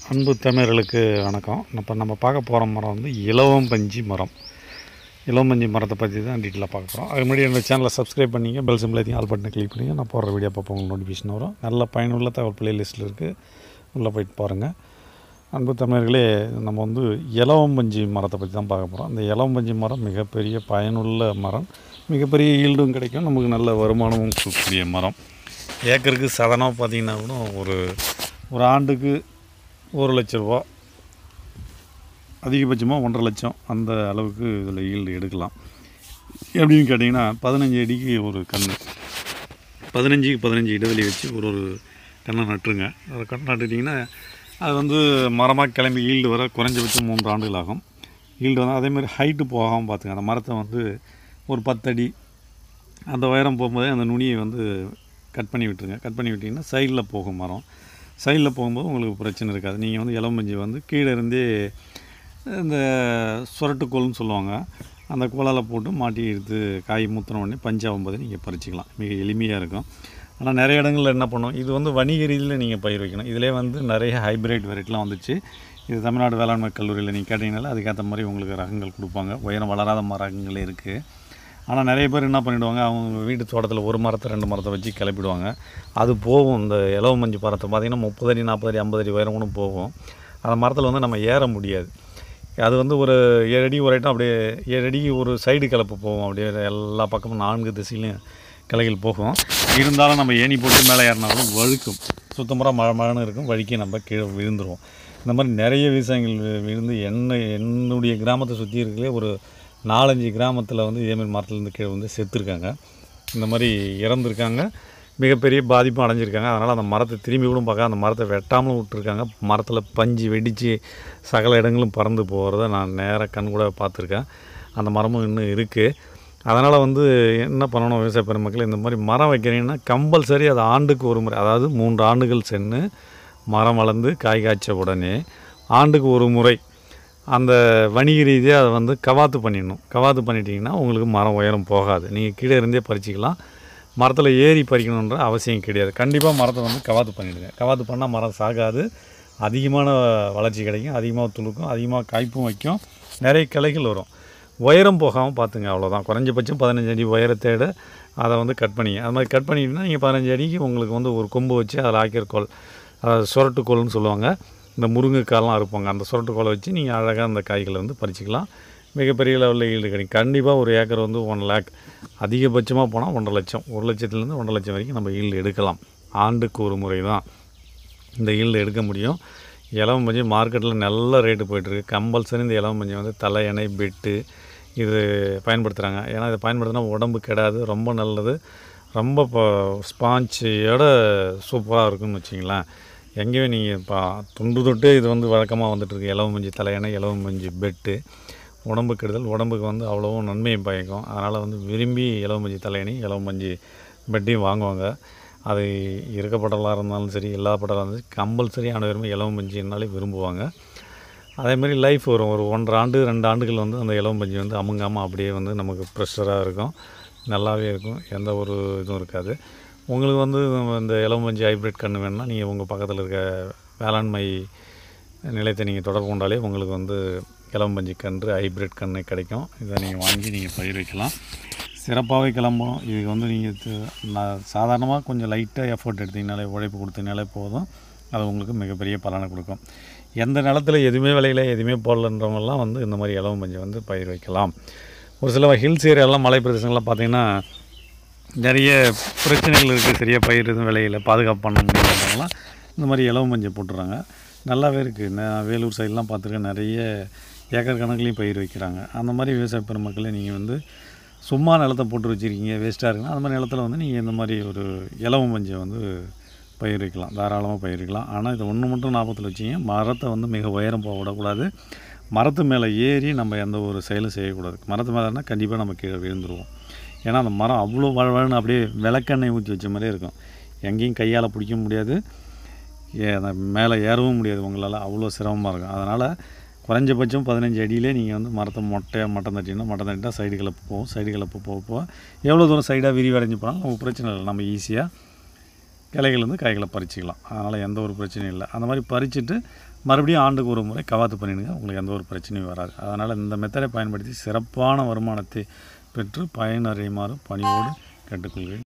அன்பு தமிழர்களுக்கு வணக்கம் இப்போ நம்ம பார்க்க போகிற மரம் வந்து இலவம்பஞ்சி மரம் இலவம்பஞ்சி மரத்தை பற்றி தான் டீட்டெயிலாக பார்க்க போகிறோம் அது முன்னாடி என்னோட சேனலை சப்ஸ்கிரைப் பண்ணிங்க பெல் சிம்பிளையும் ஆல் பட்டனை கிளிக் பண்ணிங்க நான் போடுற வீடியோ பார்ப்போம் உங்களுக்கு நோட்டிஃபிகேஷன் வரும் நல்ல பயனுள்ள தகவல் பிளேலிஸ்ட்டில் இருக்குது உள்ளே போயிட்டு பாருங்கள் அன்பு தமிழர்களே நம்ம வந்து இலவம்பஞ்சி மரத்தை பற்றி தான் பார்க்க போகிறோம் அந்த இலவம்பஞ்சி மரம் மிகப்பெரிய பயனுள்ள மரம் மிகப்பெரிய ஈல்டும் கிடைக்கும் நமக்கு நல்ல வருமானமும் கொடுக்கக்கூடிய மரம் ஏக்கருக்கு சாதாரணமாக பார்த்தீங்கன்னா கூட ஒரு ஒரு ஆண்டுக்கு ஒரு லட்ச ரூபா அதிகபட்சமாக ஒன்றரை லட்சம் அந்த அளவுக்கு இதில் ஈல்டு எடுக்கலாம் எப்படின்னு கேட்டிங்கன்னா பதினஞ்சு அடிக்கு ஒரு கன்று பதினஞ்சுக்கு பதினஞ்சு இடைவெளி வச்சு ஒரு ஒரு கண்ணை நட்டுருங்க அதை கண்ணை நட்டுட்டிங்கன்னா அது வந்து மரமாக கிளம்பி ஈல்டு வர குறைஞ்சபட்சம் மூன்று ஆண்டுகள் ஆகும் ஈல்டு வந்து அதேமாதிரி ஹைட்டு போகாமல் பார்த்துங்க அந்த மரத்தை வந்து ஒரு பத்தடி அந்த உயரம் போகும்போதே அந்த நுனியை வந்து கட் பண்ணி விட்டுருங்க கட் பண்ணி விட்டிங்கன்னா சைடில் போகும் மரம் சைடில் போகும்போது உங்களுக்கு பிரச்சனை இருக்காது நீங்கள் வந்து இளமஞ்சி வந்து கீழே இருந்தே இந்த சுரட்டுக்கோல்னு சொல்லுவாங்க அந்த கோலால் போட்டு மாட்டி எடுத்து காய் மூத்தின உடனே பஞ்சாகும் போது நீங்கள் பறிச்சிக்கலாம் மிக எளிமையாக இருக்கும் ஆனால் நிறைய இடங்களில் என்ன பண்ணும் இது வந்து வணிக ரீதியில் நீங்கள் பயிர் வைக்கணும் இதிலே வந்து நிறைய ஹைப்ரிட் வெரைட்டிலாம் வந்துச்சு இது தமிழ்நாடு வேளாண்மை கல்லூரியில் நீங்கள் கேட்டிங்கனால அதுக்கேற்ற மாதிரி உங்களுக்கு ரகங்கள் கொடுப்பாங்க உயரம் வளராத ம- ரகங்களே இருக்குது ஆனால் நிறைய பேர் என்ன பண்ணிவிடுவாங்க அவங்க வீட்டு தோட்டத்தில் ஒரு மரத்தை ரெண்டு மரத்தை வச்சு கிளப்பிடுவாங்க அது போகும் இந்த இலவ மஞ்சு மரத்தை பார்த்திங்கன்னா முப்பது அடி நாற்பது அடி ஐம்பது அடி உயரம் கூட போகும் அந்த மரத்தில் வந்து நம்ம ஏற முடியாது அது வந்து ஒரு ஏழு அடி ஒரு ஐட்டம் அப்படியே ஏழு அடிக்கு ஒரு சைடு கிளப்பு போகும் அப்படியே எல்லா பக்கமும் நான்கு திசையிலையும் கிளைகள் போகும் இருந்தாலும் நம்ம ஏணி போட்டு மேலே ஏறினாலும் வழுக்கும் சுத்தமாக மழை மழைன்னு இருக்கும் வழுக்கி நம்ம கீழே விழுந்துருவோம் இந்த மாதிரி நிறைய விவசாயிகள் வி- விழுந்து என்ன என்னுடைய கிராமத்தை சுற்றி இருக்கலே ஒரு நாலஞ்சு கிராமத்தில் வந்து இதேமாதிரி மரத்துலேருந்து கீழே வந்து செத்துருக்காங்க இந்த மாதிரி இறந்துருக்காங்க மிகப்பெரிய பாதிப்பும் அடைஞ்சிருக்காங்க அதனால் அந்த மரத்தை திரும்பி கூட பார்க்க அந்த மரத்தை வெட்டாமலும் விட்டுருக்காங்க மரத்தில் பஞ்சு வெடித்து சகல இடங்களும் பறந்து போகிறத நான் நேராக கண் கூட பார்த்துருக்கேன் அந்த மரமும் இன்னும் இருக்குது அதனால் வந்து என்ன பண்ணணும் விவசாய பெருமக்கள் இந்த மாதிரி மரம் வைக்கிறீங்கன்னா கம்பல்சரி அது ஆண்டுக்கு ஒரு முறை அதாவது மூன்று ஆண்டுகள் சென்று மரம் வளர்ந்து காய் காய்ச்ச உடனே ஆண்டுக்கு ஒரு முறை அந்த வணிக ரீதியாக அதை வந்து கவாத்து பண்ணிடணும் கவாத்து பண்ணிட்டீங்கன்னா உங்களுக்கு மரம் உயரம் போகாது நீங்கள் கீழே இருந்தே பறிச்சிக்கலாம் மரத்தில் ஏறி பறிக்கணுன்ற அவசியம் கிடையாது கண்டிப்பாக மரத்தை வந்து கவாத்து பண்ணிடுங்க கவாத்து பண்ணால் மரம் சாகாது அதிகமான வளர்ச்சி கிடைக்கும் அதிகமாக துளுக்கும் அதிகமாக காய்ப்பும் வைக்கும் நிறைய கிளைகள் வரும் உயரம் போகாமல் பார்த்துங்க அவ்வளோதான் குறைஞ்சபட்சம் பதினஞ்சு அடி உயரத்தோட அதை வந்து கட் பண்ணிங்க அது மாதிரி கட் பண்ணிட்டீங்கன்னா நீங்கள் பதினஞ்சு அடிக்கு உங்களுக்கு வந்து ஒரு கொம்பு வச்சு அதில் ஆக்கியர்கோல் அதாவது சுரட்டுக்கோல்னு சொல்லுவாங்க இந்த முருங்கைக்காலாம் அறுப்பாங்க அந்த சுரட்டுக்கோலை வச்சு நீங்கள் அழகாக அந்த காய்களை வந்து பறிச்சிக்கலாம் மிகப்பெரிய லெவலில் ஈல்டு கிடைக்கும் கண்டிப்பாக ஒரு ஏக்கர் வந்து ஒன் லேக் அதிகபட்சமாக போனால் ஒன்றரை லட்சம் ஒரு லட்சத்துலேருந்து ஒன்றரை லட்சம் வரைக்கும் நம்ம ஈல்டு எடுக்கலாம் ஆண்டுக்கு ஒரு முறை தான் இந்த ஈல்டு எடுக்க முடியும் இலவம் பஞ்சு மார்க்கெட்டில் நல்ல ரேட்டு போயிட்டுருக்கு கம்பல்சரி இந்த இலவம் பஞ்சு வந்து தலை எண்ணெய் பெட்டு இது பயன்படுத்துகிறாங்க ஏன்னா இதை பயன்படுத்தினா உடம்பு கெடாது ரொம்ப நல்லது ரொம்ப இப்போ ஸ்பாஞ்சோட சூப்பராக இருக்குன்னு வச்சிங்களேன் எங்கேயும் நீங்கள் இப்போ தொன்று தொட்டு இது வந்து வழக்கமாக வந்துட்டுருக்கு இலவம் மஞ்சி தலையணை இலவம் மஞ்சி பெட்டு உடம்பு கெடுதல் உடம்புக்கு வந்து அவ்வளோவும் நன்மையை பயக்கும் அதனால் வந்து விரும்பி இலவம் மஞ்சி தலையணை இலவம் மஞ்சி பெட்டையும் வாங்குவாங்க அது இருக்க படலாக இருந்தாலும் சரி எல்லா படலாக இருந்தாலும் சரி கம்பல்சரி அனைவருமே இலவம் மஞ்சினாலே விரும்புவாங்க அதேமாதிரி லைஃப் வரும் ஒரு ஒன்றரை ஆண்டு ரெண்டு ஆண்டுகள் வந்து அந்த இலவம் பஞ்சு வந்து அமுங்காமல் அப்படியே வந்து நமக்கு ப்ரெஷராக இருக்கும் நல்லாவே இருக்கும் எந்த ஒரு இதுவும் இருக்காது உங்களுக்கு வந்து இந்த இலவம் பஞ்சு ஹைப்ரிட் கன்று வேணும்னா நீங்கள் உங்கள் பக்கத்தில் இருக்க வேளாண்மை நிலையத்தை நீங்கள் தொடர்பு கொண்டாலே உங்களுக்கு வந்து இலவம் பஞ்சு கன்று ஹைப்ரிட் கன்று கிடைக்கும் இதை நீங்கள் வாங்கி நீங்கள் பயிர் வைக்கலாம் சிறப்பாகவே கிளம்பும் இதுக்கு வந்து நீங்கள் நான் சாதாரணமாக கொஞ்சம் லைட்டாக எஃபோர்ட் எடுத்தீங்கனாலே உழைப்பு கொடுத்தீங்கனாலே போதும் அது உங்களுக்கு மிகப்பெரிய பலனை கொடுக்கும் எந்த நிலத்தில் எதுவுமே விளையல எதுவுமே போடலன்றவங்கலாம் வந்து இந்த மாதிரி இலவம் பஞ்சு வந்து பயிர் வைக்கலாம் ஒரு சில ஹில்ஸ் ஏரியாலாம் மலை பிரதேசங்கள்லாம் பார்த்தீங்கன்னா நிறைய பிரச்சனைகள் இருக்குது சரியாக பயிர் எதுவும் விளையில பாதுகாப்பு பண்ண முடியாதவங்களாம் இந்த மாதிரி இலவம் மஞ்சள் போட்டுறாங்க நல்லாவே இருக்குது நான் வேலூர் சைட்லாம் பார்த்துருக்கேன் நிறைய ஏக்கர் கணக்குலையும் பயிர் வைக்கிறாங்க அந்த மாதிரி விவசாய பெருமக்களை நீங்கள் வந்து சும்மா நிலத்தை போட்டு வச்சுருக்கீங்க வேஸ்ட்டாக இருக்குன்னா அந்த மாதிரி நிலத்துல வந்து நீங்கள் இந்த மாதிரி ஒரு இலவம் மஞ்சள் வந்து பயிர் வைக்கலாம் தாராளமாக பயிர் வைக்கலாம் ஆனால் இது ஒன்று மட்டும் ஞாபகத்தில் வச்சிங்க மரத்தை வந்து மிக உயரம் போக விடக்கூடாது மரத்து மேலே ஏறி நம்ம எந்த ஒரு செயலும் செய்யக்கூடாது மரத்து மேலேனா கண்டிப்பாக நம்ம கீழே விழுந்துருவோம் ஏன்னா அந்த மரம் அவ்வளோ வளவழன்னு அப்படியே விளக்கெண்ணெய் ஊற்றி வச்ச மாதிரியே இருக்கும் எங்கேயும் கையால் பிடிக்க முடியாது ஏ அந்த மேலே ஏறவும் முடியாது உங்களால் அவ்வளோ சிரமமாக இருக்கும் அதனால் குறைஞ்சபட்சம் பதினஞ்சு அடியிலே நீங்கள் வந்து மரத்தை மொட்டையாக மட்டம் தட்டிங்கன்னா மட்டம் தட்டினா சைடு கிளப்பு போகும் சைடு கிளப்பு போக போக எவ்வளோ தூரம் சைடாக விரிவடைஞ்சு போனாலும் நமக்கு பிரச்சனை இல்லை நம்ம ஈஸியாக கிளைகள் வந்து காய்களை பறிச்சிக்கலாம் அதனால் எந்த ஒரு பிரச்சனையும் இல்லை அந்த மாதிரி பறிச்சுட்டு மறுபடியும் ஆண்டுக்கு ஒரு முறை கவாத்து பண்ணிடுங்க உங்களுக்கு எந்த ஒரு பிரச்சனையும் வராது அதனால் இந்த மெத்தடை பயன்படுத்தி சிறப்பான வருமானத்தை பெற்று பயனடையுமாறு பணியோடு கேட்டுக்கொள்கிறேன்